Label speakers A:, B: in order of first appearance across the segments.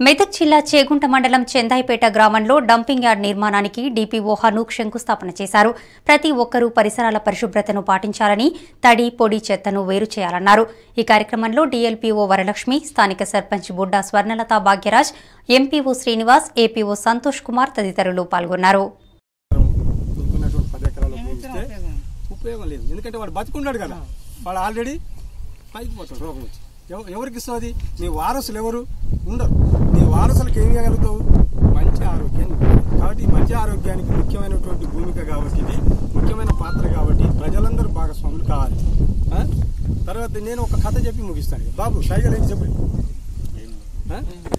A: మెదక్ జిల్లా చేగుంట మండలం చెందాయిపేట గ్రామంలో డంపింగ్ యార్డ్ నిర్మాణానికి డీపీఓ హనూక్ శంకుస్థాపన చేశారు ప్రతి ఒక్కరూ పరిసరాల పరిశుభ్రతను పాటించాలని తడి పొడి చెత్తను వేరు చేయాలన్నారు ఈ కార్యక్రమంలో డీఎల్పీఓ వరలక్ష్మి స్థానిక సర్పంచ్ బుడ్డా స్వర్ణలత భాగ్యరాజ్ ఎంపీఓ శ్రీనివాస్ ఏపీఓ సంతోష్ కుమార్ తదితరులు పాల్గొన్నారు
B: దున్నుకున్నటువంటి పది ఎకరాలు భూమి ఇస్తే ఉపయోగం లేదు ఎందుకంటే వాడు బతుకున్నాడు కదా వాడు ఆల్రెడీ పైకి పోతాడు రోగం వచ్చి ఎవ- ఎవరికి ఇస్తుంది నీ వారసులు ఎవరు ఉండరు నీ వారసులకు ఏం చేయగలుగుతావు మంచి ఆరోగ్యాన్ని ఇవ్వాలి. కాబట్టి ఈ మంచి ఆరోగ్యానికి ముఖ్యమైనటువంటి భూమిక కాబట్టి ఇది ముఖ్యమైన పాత్ర కాబట్టి ప్రజలందరూ భాగస్వాములు కావాలి ఆ? తర్వాత నేను ఒక కథ చెప్పి ముగిస్తాను ఇక. బాబు సైగలు ఏంటి చెప్పండి ఆ?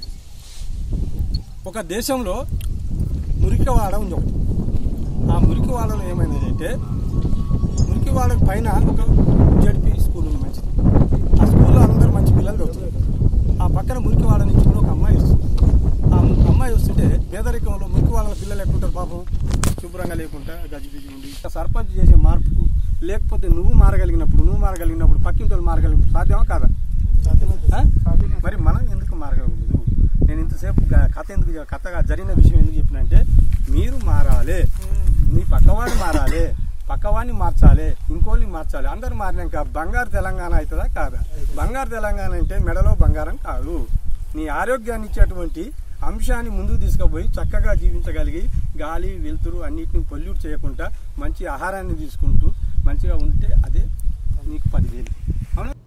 B: ఒక దేశంలో మురికివాడ ఉంది ఒకటి ఆ మురికివాడలో ఏమైందంటే మురికివాడ పైన ఒక జడ్పీ స్కూల్ ఉంది మంచిది ఆ స్కూల్లో అందరూ మంచి పిల్లలు చదువుతున్నారు ఆ పక్కన మురికివాడ నుంచి కూడా ఒక అమ్మాయి వస్తుంది ఆ అమ్మాయి వస్తుంటే పేదరికంలో మురికివాడల పిల్లలు ఎక్కుంటారు పాపం శుభ్రంగా లేకుండా గజిబిజి ఉండి ఇక సర్పంచ్ చేసే మార్పుకు లేకపోతే నువ్వు మారగలిగినప్పుడు నువ్వు మారగలిగినప్పుడు పక్కింటి వాళ్ళు మారగలిగినప్పుడు సాధ్యమా కాదా ఆ? మరి మనం ఎందుకు మారగలగదు నేను ఇంతసేపు గా- కథ ఎందుకు చెప్- కథగా జరిగిన విషయం ఎందుకు చెప్పినంటే మీరు మారాలి మీ పక్కవాడిని మారాలి పక్కవాడిని మార్చాలి ఇంకోళ్ళని మార్చాలి అందరు మారినాక బంగారు తెలంగాణ అవుతుందా కాదా బంగారు తెలంగాణ అంటే మెడలో బంగారం కాదు నీ ఆరోగ్యాన్ని ఇచ్చేటువంటి అంశాన్ని ముందుకు తీసుకుపోయి చక్కగా జీవించగలిగి గాలి వెలుతురు అన్నిటిని పొల్యూట్ చేయకుండా మంచి ఆహారాన్ని తీసుకుంటూ మంచిగా ఉంటే అదే నీకు పదివేలు అవునా